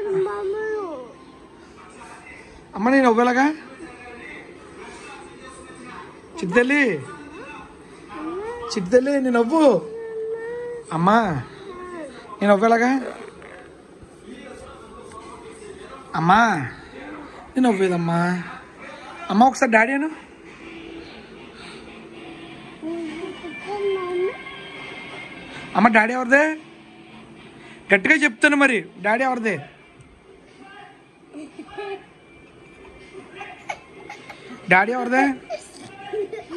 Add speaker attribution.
Speaker 1: అమ్మ నేను నవ్వేలాగా చిట్టుతల్లి చిట్టుతల్లి నేను నవ్వు అమ్మా నేను నవ్వేలాగా అమ్మా నేను నవ్వేదమ్మా అమ్మ ఒకసారి డాడీ అను అమ్మ డాడీ ఎవరిదే గట్టిగా చెప్తాను మరి డాడీ ఎవరిదే డాడీ ఎవరిదే